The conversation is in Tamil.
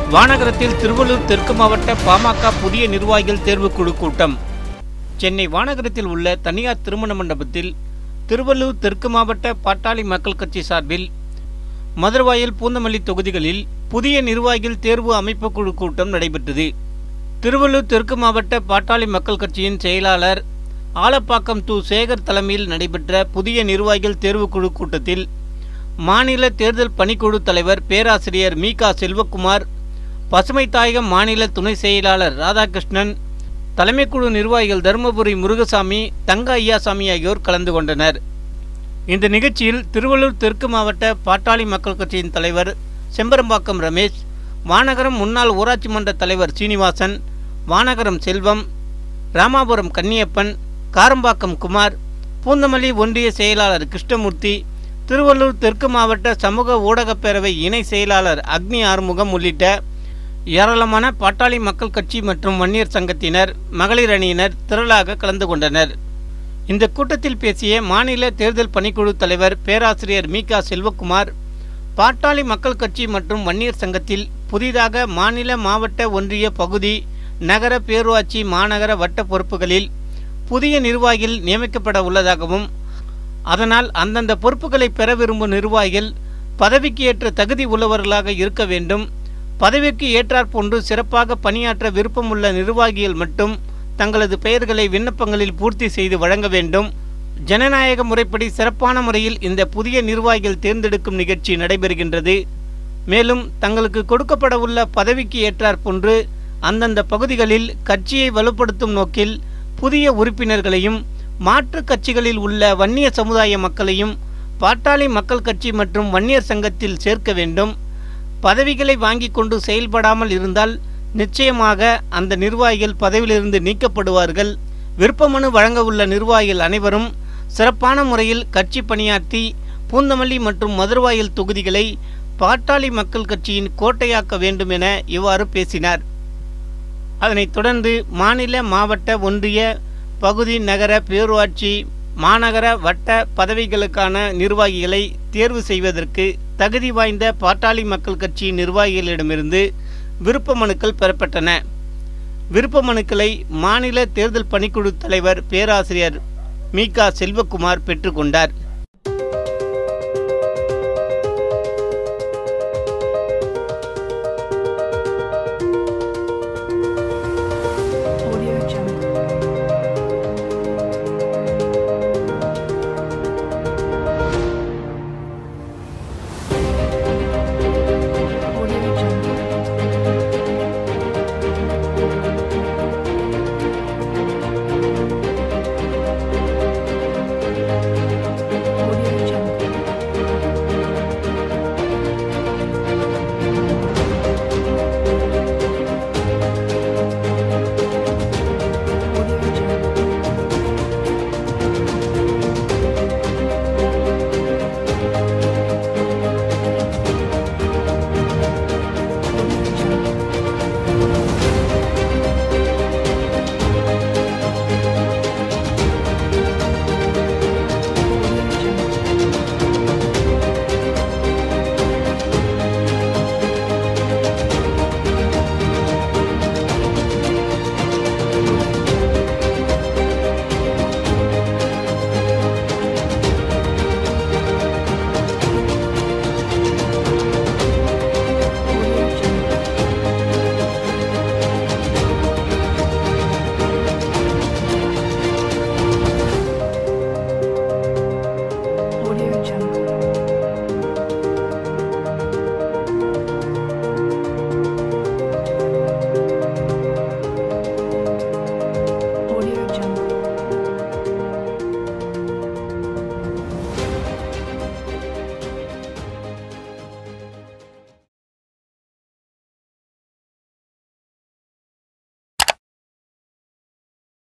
வானகரத்தில் திருவள்ளூர் தெற்கு மாவட்ட பாமக புதிய நிர்வாகிகள் தேர்வுக்குழு கூட்டம் சென்னை வானகரத்தில் உள்ள தனியார் திருமண மண்டபத்தில் திருவள்ளூர் தெற்கு மாவட்ட பாட்டாளி மக்கள் கட்சி சார்பில் மதுரவாயல் பூந்தமல்லி தொகுதிகளில் புதிய நிர்வாகிகள் தேர்வு அமைப்பு குழு கூட்டம் நடைபெற்றது திருவள்ளூர் தெற்கு மாவட்ட பாட்டாளி மக்கள் கட்சியின் செயலாளர் ஆலப்பாக்கம் து சேகர் தலைமையில் நடைபெற்ற புதிய நிர்வாகிகள் தேர்வுக்குழு கூட்டத்தில் மாநில தேர்தல் பணிக்குழு தலைவர் பேராசிரியர் மீகா செல்வகுமார் பசுமை தாயகம் மாநில துணை செயலாளர் ராதாகிருஷ்ணன் தலைமைக்குழு நிர்வாகிகள் தருமபுரி முருகசாமி தங்க ஐயாசாமி ஆகியோர் கலந்து கொண்டனர் இந்த நிகழ்ச்சியில் திருவள்ளூர் தெற்கு மாவட்ட பாட்டாளி மக்கள் கட்சியின் தலைவர் செம்பரம்பாக்கம் ரமேஷ் வானகரம் முன்னாள் ஊராட்சி மன்ற தலைவர் சீனிவாசன் வானகரம் செல்வம் ராமாபுரம் கன்னியப்பன் காரம்பாக்கம் குமார் பூந்தமல்லி ஒன்றிய செயலாளர் கிருஷ்ணமூர்த்தி திருவள்ளூர் தெற்கு மாவட்ட சமூக ஊடகப் பேரவை இணை செயலாளர் அக்னி ஆறுமுகம் உள்ளிட்ட ஏராளமான பாட்டாளி மக்கள் கட்சி மற்றும் வன்னியர் சங்கத்தினர் மகளிர் அணியினர் திரளாக கலந்து கொண்டனர் இந்த கூட்டத்தில் பேசிய மாநில தேர்தல் பணிக்குழு தலைவர் பேராசிரியர் மீகா செல்வகுமார் பாட்டாளி மக்கள் கட்சி மற்றும் வன்னியர் சங்கத்தில் புதிதாக மாநில மாவட்ட ஒன்றிய பகுதி நகர பேரூராட்சி மாநகர வட்ட பொறுப்புகளில் புதிய நிர்வாகிகள் நியமிக்கப்பட உள்ளதாகவும் அதனால் அந்தந்த பொறுப்புகளை பெற விரும்பும் நிர்வாகிகள் பதவிக்கு ஏற்ற தகுதி உள்ளவர்களாக இருக்க வேண்டும் பதவிக்கு ஏற்றாற்போன்று சிறப்பாக பணியாற்ற விருப்பமுள்ள நிர்வாகிகள் மட்டும் தங்களது பெயர்களை விண்ணப்பங்களில் பூர்த்தி செய்து வழங்க வேண்டும் ஜனநாயக முறைப்படி சிறப்பான முறையில் இந்த புதிய நிர்வாகிகள் தேர்ந்தெடுக்கும் நிகழ்ச்சி நடைபெறுகின்றது மேலும் தங்களுக்கு கொடுக்கப்பட உள்ள பதவிக்கு ஏற்றாற்போன்று அந்தந்த பகுதிகளில் கட்சியை வலுப்படுத்தும் நோக்கில் புதிய உறுப்பினர்களையும் மாற்று கட்சிகளில் உள்ள வன்னிய சமுதாய மக்களையும் பாட்டாளி மக்கள் கட்சி மற்றும் வன்னியர் சங்கத்தில் சேர்க்க வேண்டும் பதவிகளை வாங்கி கொண்டு செயல்படாமல் இருந்தால் நிச்சயமாக அந்த நிர்வாகிகள் பதவியிலிருந்து நீக்கப்படுவார்கள் விருப்பமனு வழங்க உள்ள நிர்வாகிகள் அனைவரும் சிறப்பான முறையில் கட்சி பணியாற்றி பூந்தமல்லி மற்றும் மதுரவாயல் தொகுதிகளை பாட்டாளி மக்கள் கட்சியின் கோட்டையாக்க வேண்டும் என இவ்வாறு பேசினார் அதனைத் தொடர்ந்து மாநில மாவட்ட ஒன்றிய பகுதி நகர பேரூராட்சி மாநகர வட்ட பதவிகளுக்கான நிர்வாகிகளை தேர்வு செய்வதற்கு தகுதி வாய்ந்த பாட்டாளி மக்கள் கட்சி நிர்வாகிகளிடமிருந்து விருப்ப மனுக்கள் பெறப்பட்டன விருப்ப மனுக்களை மாநில தேர்தல் பணிக்குழு தலைவர் பேராசிரியர் மீகா செல்வகுமார் பெற்றுக்கொண்டார்